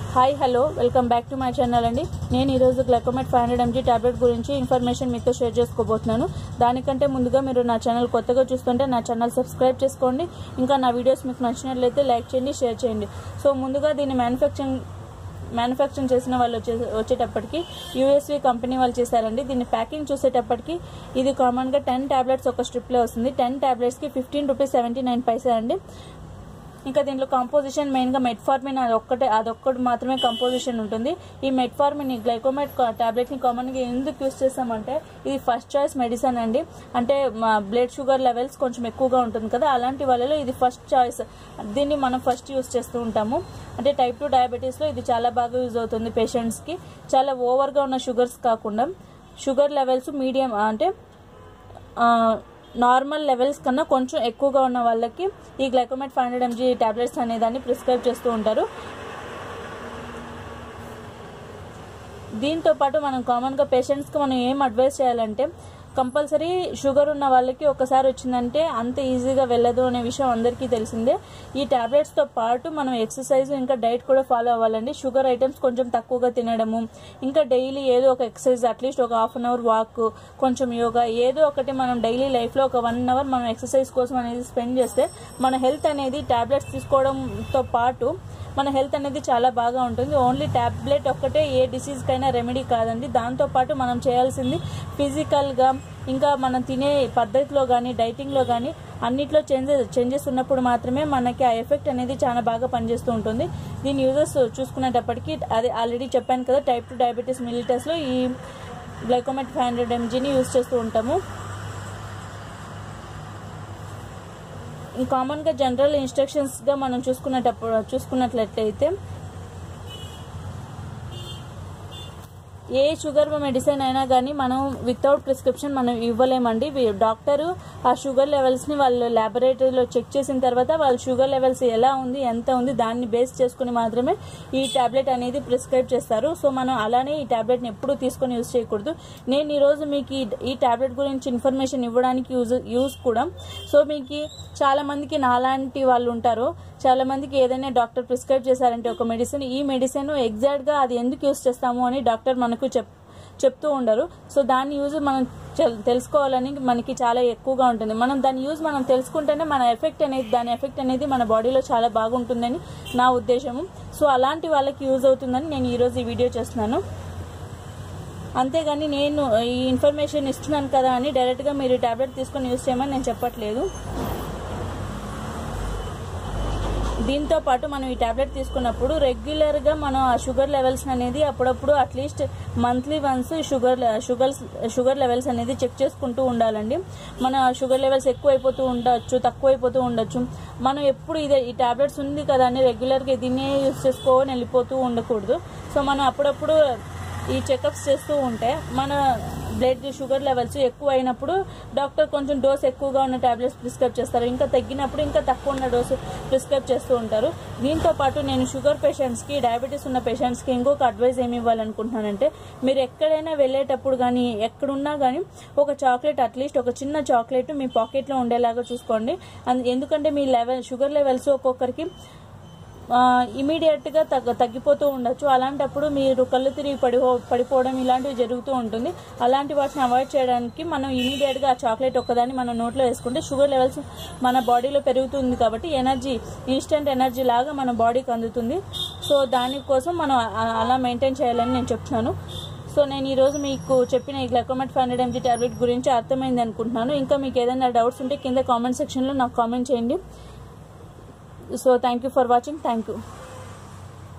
hi hello welcome back to my channel అండి నేను ఈరోజు Glycomet five hundred mg tablet గురించి ఇన్ఫర్మేషన్ మీతో షేర్ చేసుకోబోతున్నాను దానికంటే ముందుగా మీరు నా ఛానల్ కొత్తగా చూస్తుంటే నా ఛానల్ సబ్స్క్రైబ్ చేసుకోండి ఇంకా నా వీడియోస్ మీకు నచ్చినట్లయితే లైక్ చేయండి షేర్ చేయండి సో ముందుగా దీన్ని మ్యానుఫ్యాక్చరింగ్ మ్యానుఫ్యాక్చరింగ్ చేసిన వాళ్ళు వచ్చే వచ్చేటప్పటికి యూఎస్వి కంపెనీ వాళ్ళు చేశారండి దీన్ని ప్యాకింగ్ చూసేటప్పటికి ఇది కామన్గా టెన్ ట్యాబ్లెట్స్ ఒక స్ట్రిప్లో వస్తుంది టెన్ ట్యాబ్లెట్స్కి fifteen rupees seventy nine paisa అండి ఇంకా దీంట్లో కంపోజిషన్ మెయిన్గా మెట్ఫార్మిన్ అది ఒక్కటే అదొక్కటి మాత్రమే కంపోజిషన్ ఉంటుంది ఈ మెట్ఫార్మిన్ ఈ గ్లైకోమెట్ టాబ్లెట్ని కామన్గా ఎందుకు యూస్ చేస్తామంటే ఇది ఫస్ట్ చాయిస్ మెడిసిన్ అండి అంటే మా బ్లడ్ షుగర్ లెవెల్స్ కొంచెం ఎక్కువగా ఉంటుంది కదా అలాంటి వాళ్ళలో ఇది ఫస్ట్ చాయిస్ దీన్ని మనం ఫస్ట్ యూస్ చేస్తూ ఉంటాము అంటే టైప్ టూ డయాబెటీస్లో ఇది చాలా బాగా యూజ్ అవుతుంది పేషెంట్స్కి చాలా ఓవర్గా ఉన్న షుగర్స్ కాకుండా షుగర్ లెవెల్స్ మీడియం అంటే నార్మల్ లెవెల్స్ కన్నా కొంచెం ఎక్కువగా ఉన్న వాళ్ళకి ఈ Glycomet five hundred mg tablets అనేదాన్ని ప్రిస్క్రైబ్ చేస్తూ ఉంటారు దీంతో పాటు మనం కామన్గా పేషెంట్స్కి మనం ఏం అడ్వైస్ చేయాలంటే కంపల్సరీ షుగర్ ఉన్న వాళ్ళకి ఒకసారి వచ్చిందంటే అంత ఈజీగా వెళ్ళదు అనే విషయం అందరికీ తెలిసిందే ఈ టాబ్లెట్స్తో పాటు మనం ఎక్సర్సైజ్ ఇంకా డైట్ కూడా ఫాలో అవ్వాలండి షుగర్ ఐటమ్స్ కొంచెం తక్కువగా తినడము ఇంకా డైలీ ఏదో ఒక ఎక్సర్సైజ్ అట్లీస్ట్ ఒక హాఫ్ అన్ అవర్ వాక్ కొంచెం యోగా ఏదో ఒకటి మనం డైలీ లైఫ్లో ఒక వన్ అవర్ మనం ఎక్సర్సైజ్ కోసం అనేది స్పెండ్ చేస్తే మన హెల్త్ అనేది టాబ్లెట్స్ తీసుకోవడంతో పాటు మన హెల్త్ అనేది చాలా బాగా ఉంటుంది ఓన్లీ ట్యాబ్లెట్ ఒక్కటే ఏ డిసీజ్కైనా రెమెడీ కాదండి దాంతోపాటు మనం చేయాల్సింది ఫిజికల్గా ఇంకా మనం తినే పద్ధతిలో కానీ డైటింగ్లో కానీ అన్నిట్లో చేంజెస్ చేంజెస్ ఉన్నప్పుడు మాత్రమే మనకి ఆ ఎఫెక్ట్ అనేది చాలా బాగా పనిచేస్తూ ఉంటుంది దీని యూజర్స్ చూసుకునేటప్పటికి అది ఆల్రెడీ చెప్పాను కదా టైప్ టూ డయాబెటీస్ మిలిటర్స్లో ఈ గ్లైకోమెట్ ఫైవ్ హండ్రెడ్ ఎంజీని యూజ్ చేస్తూ ఉంటాము కామన్గా జనరల్ ఇన్స్ట్రక్షన్స్గా మనం చూసుకునేటప్పుడు చూసుకున్నట్లయితే ఏ షుగర్ మెడిసిన్ అయినా కానీ మనం వితౌట్ ప్రిస్క్రిప్షన్ మనం ఇవ్వలేమండి డాక్టరు ఆ షుగర్ లెవెల్స్ని వాళ్ళు ల్యాబొరేటరీలో చెక్ చేసిన తర్వాత వాళ్ళ షుగర్ లెవెల్స్ ఎలా ఉంది ఎంత ఉంది దాన్ని బేస్ చేసుకుని మాత్రమే ఈ ట్యాబ్లెట్ అనేది ప్రిస్క్రైబ్ చేస్తారు సో మనం అలానే ఈ ట్యాబ్లెట్ని ఎప్పుడూ తీసుకొని యూజ్ చేయకూడదు నేను ఈరోజు మీకు ఈ ఈ ట్యాబ్లెట్ గురించి ఇన్ఫర్మేషన్ ఇవ్వడానికి యూజ్ యూజ్ కూడా సో మీకు చాలా మందికి నాలాంటి వాళ్ళు ఉంటారు చాలా మందికి ఏదైనా డాక్టర్ ప్రిస్క్రైబ్ చేశారంటే ఒక మెడిసిన్ ఈ మెడిసిన్ ఎగ్జాక్ట్గా అది ఎందుకు యూజ్ చేస్తాము అని డాక్టర్ మనకు చెప్ చెప్తూ ఉండరు సో దాని యూజ్ మనం తెలుసుకోవాలని మనకి చాలా ఎక్కువగా ఉంటుంది మనం దాని యూజ్ మనం తెలుసుకుంటేనే మన ఎఫెక్ట్ అనేది దాని ఎఫెక్ట్ అనేది మన బాడీలో చాలా బాగుంటుందని నా ఉద్దేశము సో అలాంటి వాళ్ళకి యూజ్ అవుతుందని నేను ఈరోజు ఈ వీడియో చేస్తున్నాను అంతేగాని నేను ఈ ఇన్ఫర్మేషన్ ఇస్తున్నాను కదా అని డైరెక్ట్గా మీరు ట్యాబ్లెట్ తీసుకొని యూజ్ చేయమని నేను చెప్పట్లేదు దీంతో పాటు మనం ఈ ట్యాబ్లెట్ తీసుకున్నప్పుడు రెగ్యులర్గా మనం ఆ షుగర్ లెవెల్స్ అనేది అప్పుడప్పుడు at least monthly once sugar sugar sugar levels అనేది చెక్ చేసుకుంటూ ఉండాలండి మన షుగర్ లెవెల్స్ ఎక్కువైపోతూ ఉండొచ్చు తక్కువైపోతూ ఉండొచ్చు మనం ఎప్పుడు ఇదే ఈ ట్యాబ్లెట్స్ ఉంది కదా అని రెగ్యులర్గా దీన్నే యూస్ చేసుకోని వెళ్ళిపోతూ ఉండకూడదు సో మనం అప్పుడప్పుడు ఈ చెకప్స్ చేస్తూ ఉంటే మన బ్లడ్ షుగర్ లెవెల్స్ ఎక్కువ అయినప్పుడు డాక్టర్ కొంచెం డోస్ ఎక్కువగా ఉన్న ట్యాబ్లెట్స్ ప్రిస్క్రైబ్ చేస్తారు ఇంకా తగ్గినప్పుడు ఇంకా తక్కువ ఉన్న డోసు ప్రిస్క్రైబ్ చేస్తూ ఉంటారు దీంతో పాటు నేను షుగర్ పేషెంట్స్కి డయాబెటీస్ ఉన్న పేషెంట్స్కి ఇంకొక అడ్వైస్ ఏమి ఇవ్వాలనుకుంటున్నానంటే మీరు ఎక్కడైనా వెళ్ళేటప్పుడు కానీ ఎక్కడున్నా కానీ ఒక చాక్లెట్ అట్లీస్ట్ ఒక చిన్న చాక్లెట్ మీ పాకెట్లో ఉండేలాగా చూసుకోండి ఎందుకంటే మీ లెవెల్ షుగర్ లెవెల్స్ ఒక్కొక్కరికి ఇమీడియట్గా తగ్గ తగ్గిపోతూ ఉండొచ్చు అలాంటప్పుడు మీరు కళ్ళు తిరిగి పడిపో పడిపోవడం ఇలాంటివి జరుగుతూ ఉంటుంది అలాంటి వాటిని అవాయిడ్ చేయడానికి మనం ఇమీడియట్గా ఆ చాక్లెట్ ఒక్కదాన్ని మన నోట్లో వేసుకుంటే షుగర్ లెవెల్స్ మన బాడీలో పెరుగుతుంది కాబట్టి ఎనర్జీ ఇన్స్టెంట్ ఎనర్జీ లాగా మన బాడీకి అందుతుంది సో దానికోసం మనం అలా మెయింటైన్ చేయాలని నేను చెప్తున్నాను సో నేను ఈరోజు మీకు చెప్పిన ఈ Glycomet five hundred mg tablet గురించి అర్థమైంది అనుకుంటున్నాను ఇంకా మీకు ఏదైనా డౌట్స్ ఉంటే కింద కామెంట్ సెక్షన్లో నాకు కామెంట్ చేయండి so thank you for watching thank you